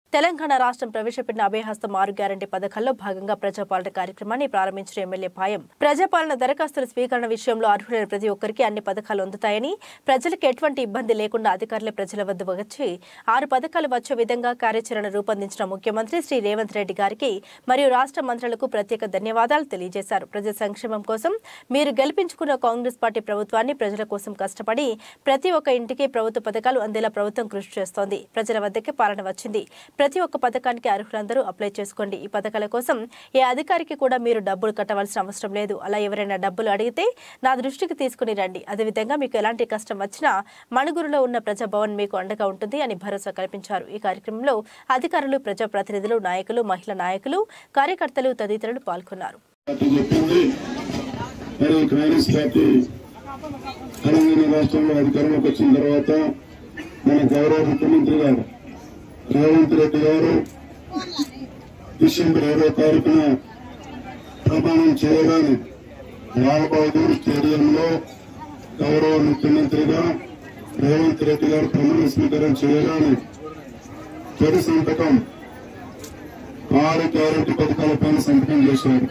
తెలంగాణ రాష్ట్రం ప్రవేశపెట్టిన అభయహస్తం ఆరు గ్యారంటీ పథకాల్లో భాగంగా ప్రజాపాలన కార్యక్రమాన్ని ప్రారంభించిన ఎమ్మెల్యే పాయం ప్రజాపాలన దరఖాస్తుల స్వీకరణ విషయంలో అర్హులైన ప్రతి ఒక్కరికి అన్ని పథకాలు అందుతాయని ప్రజలకు ఎటువంటి ఇబ్బంది లేకుండా అధికారులే ప్రజల వద్ద వచ్చి ఆరు పథకాలు వచ్చే విధంగా కార్యాచరణ రూపొందించిన ముఖ్యమంత్రి శ్రీ రేవంత్ రెడ్డి గారికి మరియు రాష్ట్ర మంత్రులకు ప్రత్యేక ధన్యవాదాలు తెలియజేశారు ప్రజల సంక్షేమం కోసం మీరు గెలిపించుకున్న కాంగ్రెస్ పార్టీ ప్రభుత్వాన్ని ప్రజల కోసం కష్టపడి ప్రతి ఒక్క ఇంటికి ప్రభుత్వ పథకాలు అందేలా ప్రభుత్వం కృషి చేస్తోంది ప్రజల వద్దకే పాలన వచ్చింది ప్రతి ఒక్క పథకానికి అర్హులందరూ అప్లై చేసుకోండి ఈ పథకాల కోసం ఏ అధికారికి కూడా మీరు డబ్బులు కట్టవలసిన అవసరం లేదు అలా ఎవరైనా డబ్బులు అడిగితే నా దృష్టికి తీసుకుని రండి అదేవిధంగా మీకు ఎలాంటి కష్టం వచ్చినా మణుగురులో ఉన్న ప్రజాభవన్ మీకు అండగా ఉంటుంది అని భరోసా కల్పించారు ఈ కార్యక్రమంలో అధికారులు ప్రజాప్రతినిధులు నాయకులు మహిళా నాయకులు కార్యకర్తలు తదితరులు పాల్గొన్నారు పార్టీ చెప్పింది మరి కాంగ్రెస్ పార్టీ తెలంగాణ రాష్ట్రంలో అధికారంలోకి వచ్చిన తర్వాత మన గౌరవ ముఖ్యమంత్రి గారు రేవంత్ రెడ్డి గారు డిసెంబర్ ఇరవై తారీఖున ప్రమాణం చేయగానే లాల్ బహదూర్ స్టేడియంలో గౌరవ ముఖ్యమంత్రిగా రేవంత్ రెడ్డి గారు ప్రమాణ స్వీకారం చేయగానే తొలి సంతకం ఆరు గ్యారెంటీ పథకాల పైన సంతకం చేశారు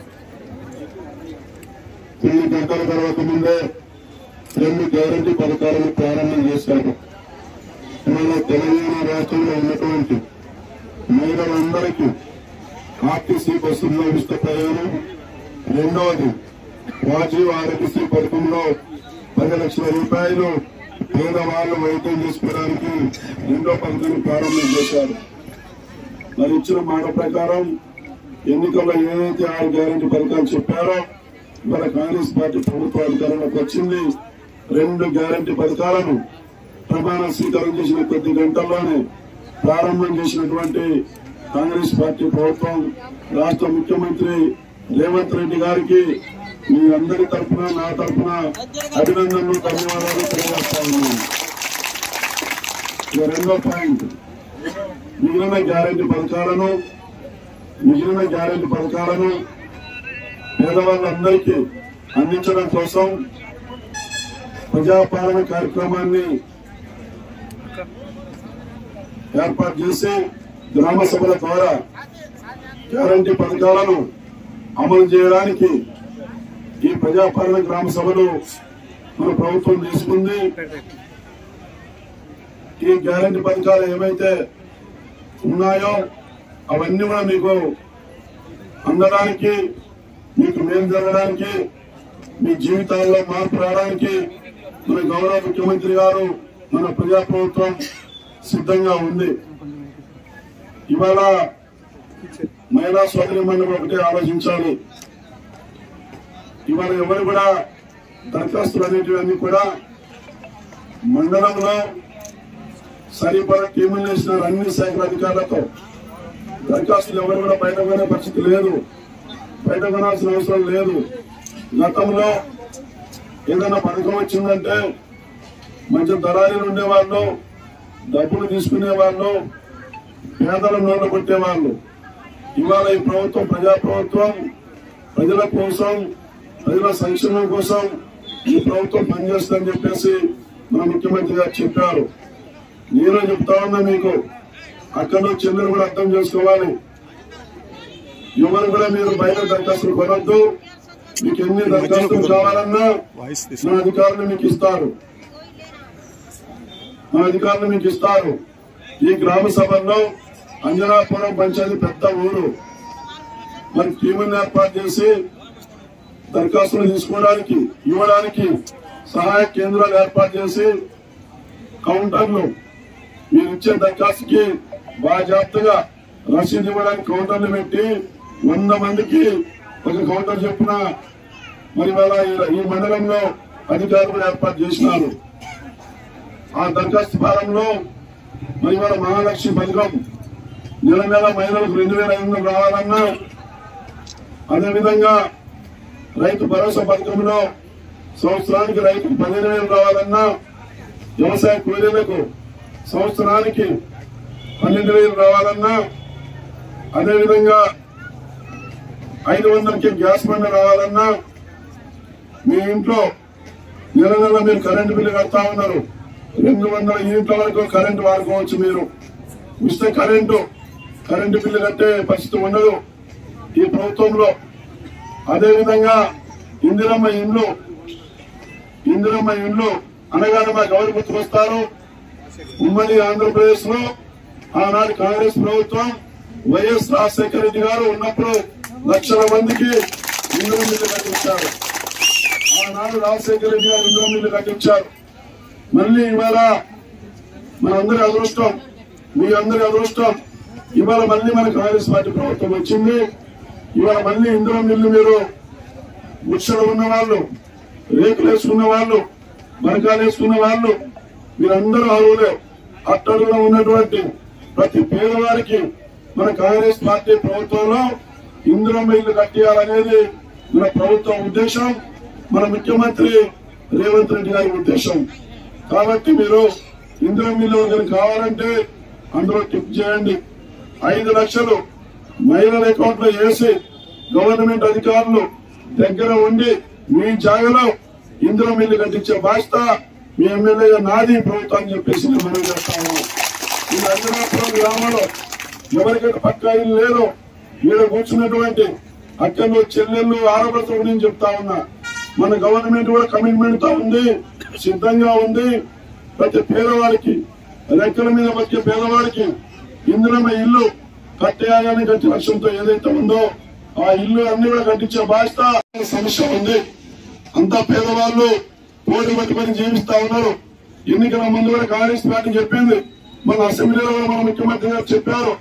కొన్ని గంటల తర్వాత ముందే రెండు గ్యారంటీ పథకాలను ప్రారంభం చేశారు మన తెలంగాణ రాష్ట్రంలో ఉన్నటువంటి మహిళలందరికీ ఆర్టీసీ బస్సుల్లో ఉచిత ప్రయాణం రెండవది రాజీవ్ ఆరోగ్యశ్రీ పథకంలో పది లక్షల రూపాయలు పేదవాళ్లు వైద్యం చేసుకోవడానికి రెండో పథకాన్ని ప్రారంభం చేశారు మరి ఇచ్చిన మాట ప్రకారం ఎన్నికల్లో ఏదైతే ఆరు గ్యారంటీ పథకాలు చెప్పారో ఇవాళ కాంగ్రెస్ పార్టీ ప్రభుత్వ అధికారంలోకి వచ్చింది రెండు గ్యారంటీ పథకాలను ప్రమాణ స్వీకారం చేసిన కొద్ది గంటల్లోనే ప్రారంభం చేసినటువంటి కాంగ్రెస్ పార్టీ ప్రభుత్వం రాష్ట్ర ముఖ్యమంత్రి రేవంత్ రెడ్డి గారికి మీ అందరి తరఫున నా తరఫున అభినందనలు ధన్యవాదాలు తెలియజేస్తా ఉన్నాను ఇక రెండో పాయింట్ మిగిలిన గ్యారెంటీ పథకాలను మిగిలిన గ్యారెంటీ పథకాలను పేదవాళ్ళందరికీ అందించడం కోసం ప్రజాపాలన కార్యక్రమాన్ని ఏర్పాటు చేసి గ్రామ సభల ద్వారా గ్యారంటీ పథకాలను అమలు చేయడానికి ఈ ప్రజాపాలన గ్రామ సభలు మన ప్రభుత్వం తీసుకుంది ఈ గ్యారంటీ పథకాలు ఏవైతే ఉన్నాయో అవన్నీ కూడా మీకు అందడానికి మీకు మేలు జరగడానికి మీ జీవితాల్లో మార్పు రావడానికి మన గౌరవ ముఖ్యమంత్రి గారు మన ప్రజా ప్రభుత్వం సిద్ధంగా ఉంది ఇవాళ మహిళా సోదరి మండలి ఒకటే ఆలోచించాలి ఇవాళ ఎవరు కూడా దరఖాస్తులు అనేటివన్నీ కూడా మండలంలో సరిపడ టీములు వేసినారు అన్ని శాఖల అధికారులతో దరఖాస్తులు ఎవరు కూడా బయట కొనే పరిస్థితి లేదు బయట కొనాల్సిన అవసరం లేదు గతంలో ఏదైనా పథకం వచ్చిందంటే మంచి దళారీలు ఉండేవాళ్ళు డబ్బులు తీసుకునే వాళ్ళు పేదల నోళ్ళు కొట్టేవాళ్ళు ఇవాళ ఈ ప్రభుత్వం ప్రజా ప్రభుత్వం ప్రజల కోసం ప్రజల సంక్షేమం కోసం ఈ ప్రభుత్వం పనిచేస్తుందని చెప్పేసి మన ముఖ్యమంత్రి గారు చెప్పారు నేను చెప్తా ఉన్నా మీకు అక్కడ చెల్లెలు కూడా అర్థం చేసుకోవాలి ఎవరు కూడా మీరు బయట దరఖాస్తులు కొనొద్దు మీకు ఎన్ని దరఖాస్తులు కావాలన్నా మన అధికారులు మీకు ఇస్తారు మన అధికారులు మీకు ఇస్తారు ఈ గ్రామ సభల్లో అంజనాపురం పంచాయతీ పెద్ద ఊరు మరి టీముని ఏర్పాటు చేసి దరఖాస్తులు తీసుకోవడానికి ఇవ్వడానికి సహాయ కేంద్రాలు ఏర్పాటు చేసి కౌంటర్లు మీరు ఇచ్చే దరఖాస్తుకి బాజాప్తగా రసీదు ఇవ్వడానికి కౌంటర్లు పెట్టి వంద మందికి ఒక కౌంటర్ చొప్పున మరి వాళ్ళ ఈ- ఈ మండలంలో అధికారులు ఏర్పాటు చేసినారు ఆ దరఖాస్తు ఫారంలో మరి వాళ్ళ మహాలక్ష్మి పథకం నెల నెల మహిళలకు రెండు వేల ఐదు వందలు రావాలన్నా అదేవిధంగా రైతు భరోసా పథకంలో సంవత్సరానికి రైతుకు పదిహేను వేలు రావాలన్నా వ్యవసాయ కూలీలకు సంవత్సరానికి పన్నెండు వేలు రావాలన్నా అదేవిధంగా ఐదు వందలకి గ్యాస్ బండ రావాలన్నా మీ ఇంట్లో నెల నెల మీరు కరెంటు బిల్లు కడతా ఉన్నారు రెండు వందల యూనిట్ల వరకు కరెంటు వాడుకోవచ్చు మీరు ఉచిత కరెంటు కరెంటు బిల్లు కట్టే పరిస్థితి ఉండదు ఈ ప్రభుత్వంలో అదేవిధంగా ఇందిరమ్మ ఇండ్లు ఇందిరమ్మ ఇండ్లు అనగానే మాకు ఎవరు గుర్తుకొస్తారు ఉమ్మడి ఆంధ్రప్రదేశ్ లో ఆనాడు కాంగ్రెస్ ప్రభుత్వం వైఎస్ రాజశేఖర రెడ్డి గారు ఉన్నప్పుడు లక్షల మందికి ఇంద్రం మిల్లు కట్టించారు ఆనాడు రాజశేఖర రెడ్డి గారు ఇంద్రం మిల్లు కట్టించారు మళ్ళీ ఇవాళ మనందరి అదృష్టం మీ అందరి అదృష్టం ఇవాళ మళ్ళీ మన కాంగ్రెస్ పార్టీ ప్రభుత్వం వచ్చింది ఇవాళ మళ్ళీ ఇంద్రం మిల్లు మీరు గుడిసెలు ఉన్న వాళ్ళు రేకులు వేసుకున్న వాళ్ళు మరకాలు వేసుకున్న వాళ్ళు మీరందరూ అర్హులే అట్టడుగులో ఉన్నటువంటి ప్రతి పేదవారికి మన కాంగ్రెస్ పార్టీ ప్రభుత్వంలో ఇందిరమ్మ ఇల్లు కట్టియాలనేది మన ప్రభుత్వం ఉద్దేశం మన ముఖ్యమంత్రి రేవంత్ రెడ్డి గారి ఉద్దేశం కాబట్టి మీరు ఇందిరమ్మ ఇల్లు కనుక కావాలంటే అందులో టిప్ చేయండి ఐదు లక్షలు మహిళల అకౌంట్ లో వేసి గవర్నమెంట్ అధికారులు దగ్గర ఉండి మీ జాగలో ఇందులో మిల్లు కట్టించే బాధ్యత మీ ఎమ్మెల్యేగా నాది ప్రభుత్వం అని చెప్పేసి నేను మనవి చేస్తా ఉన్నాను ఈ అంజనాపురం గ్రామంలో ఎవరికైతే పక్కా ఇల్లు లేదో ఈడ కూర్చున్నటువంటి అక్కలు చెల్లెళ్ళు ఆడపడుతులు నేను చెప్తా ఉన్నా మన గవర్నమెంట్ కూడా కమిట్మెంట్ తో ఉంది సిద్ధంగా ఉంది ప్రతి పేదవాడికి రెక్కల మీద వచ్చే పేదవాడికి ఇందులో ఇల్లు కట్టేయాలని గట్టి లక్ష్యంతో ఏదైతే ఉందో ఆ ఇల్లు అన్ని కూడా కట్టించే బాధ్యత సమస్య ఉంది అంతా పేదవాళ్ళు పోటీ పట్టుకొని జీవిస్తా ఉన్నారు ఎన్నికల ముందు కూడా కాంగ్రెస్ పార్టీ చెప్పింది మన అసెంబ్లీలో కూడా మన ముఖ్యమంత్రి గారు చెప్పారు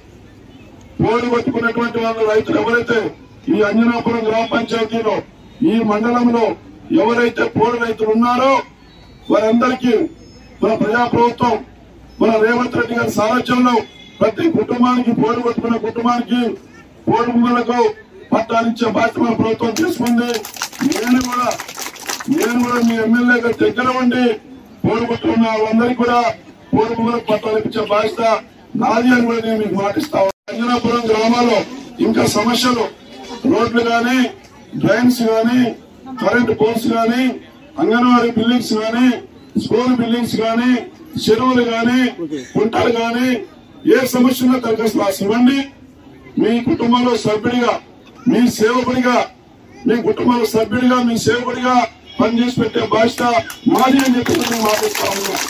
పోటీ పట్టుకున్నటువంటి వాళ్ళు రైతులు ఎవరైతే ఈ అంజనాపురం గ్రామ పంచాయతీలో ఈ మండలంలో ఎవరైతే పోడు రైతులు ఉన్నారో వారందరికీ మన ప్రజా ప్రభుత్వం మన రేవంత్ రెడ్డి గారి సారథ్యంలో ప్రతి కుటుంబానికి పోడు పట్టుకున్న కుటుంబానికి పోడు భూములకు పట్టాలిచ్చే బాధ్యత మన ప్రభుత్వం తీసుకుంది నేను కూడా నేను కూడా మీ ఎమ్మెల్యేగా దగ్గర ఉండి పోడు పట్టుకున్న వాళ్ళందరికీ కూడా పోడు భూములకు పట్టాలు ఇచ్చే బాధ్యత నాది అని కూడా నేను మీకు మాటిస్తా ఉన్నాను. అంజనాపురం గ్రామాల్లో ఇంకా సమస్యలు రోడ్లు గాని డ్రైన్స్ గాని కరెంట్ పోల్స్ గాని అంగన్వాడీ బిల్డింగ్స్ గాని స్కూల్ బిల్డింగ్స్ గాని చెరువులు గాని కుంటలు గాని ఏ సమస్య ఉన్నా దరఖాస్తు రాసి ఇవ్వండి మీ కుటుంబంలో సభ్యుడిగా మీ సేవకుడిగా మీ కుటుంబంలో సభ్యుడిగా మీ సేవకుడిగా పనిచేసి పెట్టే బాధ్యత మాది అని చెప్పి నేను మాటిస్తా ఉన్నాను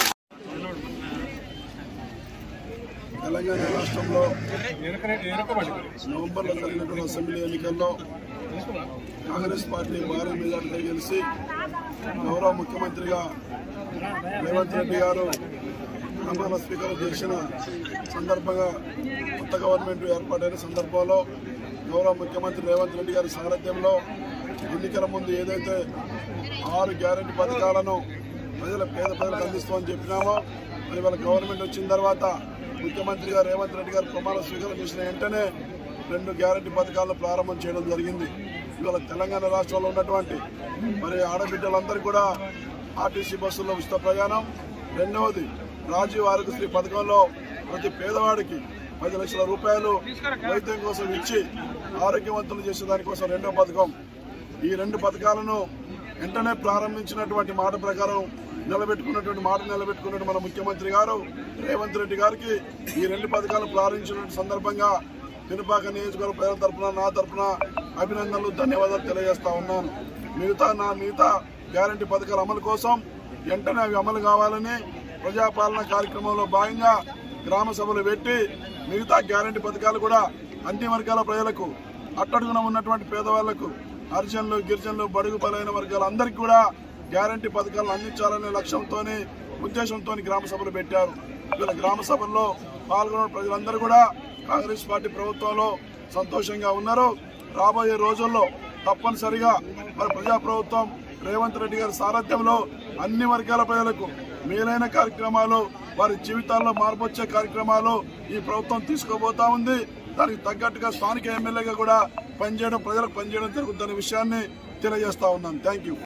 తెలంగాణ రాష్ట్రంలో నవంబర్లో జరిగినటువంటి అసెంబ్లీ ఎన్నికల్లో కాంగ్రెస్ పార్టీ భారీ మెజార్టీతో గెలిచి గౌరవ ముఖ్యమంత్రిగా రేవంత్ రెడ్డి గారు ప్రమాణ స్వీకారం చేసిన సందర్భంగా కొత్త గవర్నమెంట్ ఏర్పాటైన సందర్భంలో గౌరవ ముఖ్యమంత్రి రేవంత్ రెడ్డి గారి సారథ్యంలో ఎన్నికల ముందు ఏదైతే ఆరు గ్యారెంటీ పథకాలను ప్రజల పేద ప్రజలకు అందిస్తామని చెప్పినామో మరి వాళ్ళ గవర్నమెంట్ వచ్చిన తర్వాత ముఖ్యమంత్రి గారు రేవంత్ రెడ్డి గారు ప్రమాణ స్వీకారం చేసిన వెంటనే రెండు గ్యారెంటీ పథకాలను ప్రారంభం చేయడం జరిగింది ఇవాళ తెలంగాణ రాష్ట్రంలో ఉన్నటువంటి మరి ఆడబిడ్డలందరూ కూడా ఆర్టీసీ బస్సుల్లో ఉచిత ప్రయాణం రెండవది రాజీవ్ ఆరోగ్యశ్రీ పథకంలో ప్రతి పేదవాడికి పది లక్షల రూపాయలు వైద్యం కోసం ఇచ్చి ఆరోగ్యవంతులు చేసే దానికోసం రెండో పథకం ఈ రెండు పథకాలను వెంటనే ప్రారంభించినటువంటి మాట ప్రకారం నిలబెట్టుకున్నటువంటి మాట నిలబెట్టుకున్న మన ముఖ్యమంత్రి గారు రేవంత్ రెడ్డి గారికి ఈ రెండు పథకాలు ప్రారంభించిన సందర్భంగా పినపాక నియోజకవర్గ ప్రజల తరపున నా తరపున అభినందనలు ధన్యవాదాలు తెలియజేస్తా ఉన్నాను మిగతా నా మిగతా గ్యారంటీ పథకాల అమలు కోసం వెంటనే అవి అమలు కావాలని ప్రజాపాలన కార్యక్రమంలో భాగంగా గ్రామ సభలు పెట్టి మిగతా గ్యారంటీ పథకాలు కూడా అన్ని వర్గాల ప్రజలకు అట్టడుగున ఉన్నటువంటి పేదవాళ్లకు హరిజనులు గిరిజనులు బడుగు బలైన వర్గాలందరికీ కూడా గ్యారంటీ పథకాలను అందించాలనే లక్ష్యంతో ఉద్దేశంతో గ్రామ సభలు పెట్టారు వీళ్ళ గ్రామ సభల్లో పాల్గొన్న ప్రజలందరూ కూడా కాంగ్రెస్ పార్టీ ప్రభుత్వంలో సంతోషంగా ఉన్నారు రాబోయే రోజుల్లో తప్పనిసరిగా మరి ప్రజా ప్రభుత్వం రేవంత్ రెడ్డి గారి సారథ్యంలో అన్ని వర్గాల ప్రజలకు మేలైన కార్యక్రమాలు వారి జీవితాల్లో మార్పు వచ్చే కార్యక్రమాలు ఈ ప్రభుత్వం తీసుకోబోతా ఉంది దానికి తగ్గట్టుగా స్థానిక ఎమ్మెల్యేగా కూడా పనిచేయడం ప్రజలకు పనిచేయడం జరుగుతున్న విషయాన్ని తెలియజేస్తా ఉన్నాను థ్యాంక్ యూ